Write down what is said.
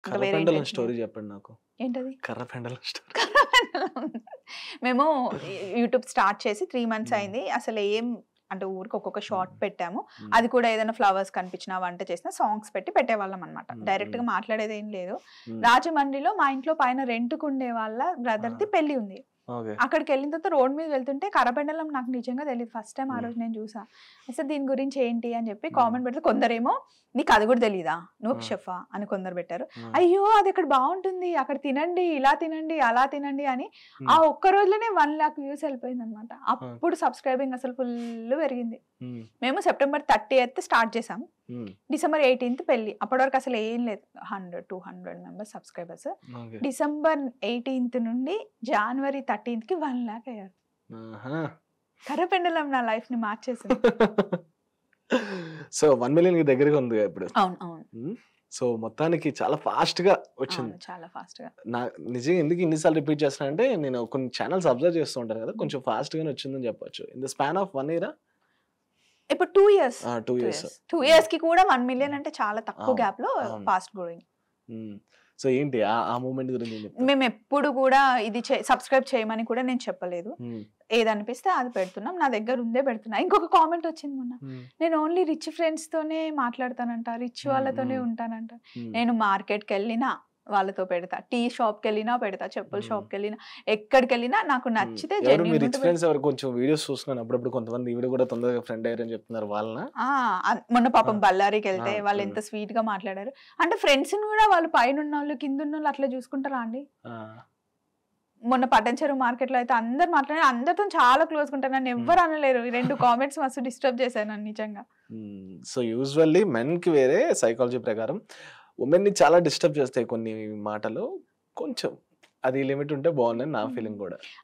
ఇంకా వేరే కర్రపెండలం intention స్టోరీ చెప్పండి నాకు ఏంటది కర్రపెండలం స్టోరీ మేము యూట్యూబ్ స్టార్ట్ చేసి త్రీ మంత్స్ Hmm. అయింది అసలు ఏం అంటే ఊరికి ఒక్కొక్క షార్ట్ Hmm. పెట్టాము అది కూడా ఏదైనా ఫ్లవర్స్ కనిపించినా వంట చేసినా సాంగ్స్ పెట్టి పెట్టేవాళ్ళం అనమాట Hmm. డైరెక్ట్ గా మాట్లాడేది ఏం లేదు Hmm. రాజమండ్రిలో మా ఇంట్లో పైన రెంట్కు ఉండే వాళ్ళ బ్రదర్ ది Ah. పెళ్లి ఉంది ఓకే అక్కడికి వెళ్ళిన తర్వాత రోడ్ మీద వెళ్తుంటే కరపెండలం నాకు నిజంగా తెలియదు ఫస్ట్ టైం ఆ Hmm. రోజు నేను చూసా అసలు దీని గురించి ఏంటి అని చెప్పి Hmm. కామెంట్ పెడితే కొందరేమో నీకు అది కూడా తెలీదా నువ్వు Hmm. షెఫా అని కొందరు పెట్టారు Hmm. అయ్యో అది ఇక్కడ బాగుంటుంది అక్కడ తినండి ఇలా తినండి అలా తినండి అని Hmm. ఆ ఒక్క రోజులోనే వన్ లాక్ వ్యూస్ వెళ్ళిపోయింది అనమాట అప్పుడు సబ్స్క్రైబింగ్ అసలు ఫుల్ పెరిగింది Hmm. మేము సెప్టెంబర్ థర్టీ ఎయిత్ స్టార్ట్ చేసాం Hmm. డిసెంబర్ ఎయిటీన్త్ పెళ్లి అప్పటి వరకు అసలు ఏం లేదు hundred two hundred members subscribers okay December eighteenth నుండి జనవరి థర్టీన్త్ కి వన్ లాక్ అయ్యారు ఆహా. కర్రపెండలం నా లైఫ్ ని మార్చేసింది సో వన్ మిలియన్ కి దగ్గరగా ఉంది కదా ఇప్పుడు అవును అవును Hmm. సో మొత్తానికి చాలా ఫాస్ట్ గా వచ్చింది అవును చాలా ఫాస్ట్ గా నా నిజంగా ఎందుకు ఇన్నిసార్లు రిపీట్ చేస్తానంటే నేను కొన్ని ఛానల్స్ అబ్జర్వ్ చేస్తూ ఉంటాను కదా కొంచెం ఫాస్ట్ గానే వచ్చిందని చెప్పొచ్చు in the span of one year ఇప్పుడు two years two years two years కి కూడా వన్ మిలియన్ అంటే చాలా తక్కువ అవును, గ్యాప్ లో అవును. ఫాస్ట్ గ్రోయింగ్ సో ఏంటి ఆ- ఆ మూమెంట్ గురించి ఏం చెప్తారు? మేము ఎప్పుడు కూడా ఇది సబ్స్క్రైబ్ చేయమని కూడా నేను చెప్పలేదు Hmm. ఏది అనిపిస్తే అది పెడుతున్నాం నా దగ్గర ఉందే పెడుతున్నా ఇంకొక కామెంట్ వచ్చింది మొన్న Hmm. నేను ఓన్లీ రిచ్ ఫ్రెండ్స్ తోనే మాట్లాడతానంట రిచ్ Hmm, వాళ్ళతోనే hmm. ఉంటానంట Hmm. నేను మార్కెట్ కి వెళ్ళినా వాళ్ళతో పెడతా టీ షాప్ కి వెళ్ళినా పెడతా చెప్పుల Hmm. షాప్ కి వెళ్ళినా ఎక్కడికి వెళ్ళినా నాకు నచ్చితే ఎవరు మీ genuine రిచ్ ఉంటే ఫ్రెండ్స్ ఎవరు కొంచెం వీడియోస్ చూస్తున్నాను అప్పుడప్పుడు కొంతమంది ఈవిడ కూడా తొందరగా ఫ్రెండ్ అయ్యారని చెప్తున్నారు వాళ్ళన ఆ, అన్- మొన్న పాపం ఆ, బళ్ళారికి వెళ్తే ఆ, వాళ్ళు ఉమ్. ఎంత స్వీట్ గా మాట్లాడారు అంటే ఫ్రెండ్స్ కూడా వాళ్ళు పైన ఉన్న వాళ్ళు కింద ఉన్న వాళ్ళు అట్లా చూసుకుంటారా అండి మొన్న పట్టంచెరు మార్కెట్ లో అయితే అందరు మాట్లాడారు అందరితో చాలా క్లోజ్ ఉంటారు నన్ను ఎవ్వరు అనలేరు ఈ రెండు కామెంట్స్ మస్తు డిస్టర్బ్ చేశాను నన్ను నిజంగా సో యూజువల్లీ మెన్ కి వేరే సైకాలజీ ప్రకారం ఉమెన్ ని చాలా డిస్టర్బ్ చేస్తాయి కొన్ని మాటలు కొంచెం అది లిమిట్ ఉంటే బాగుందని నా Hmm. ఫీలింగ్ కూడా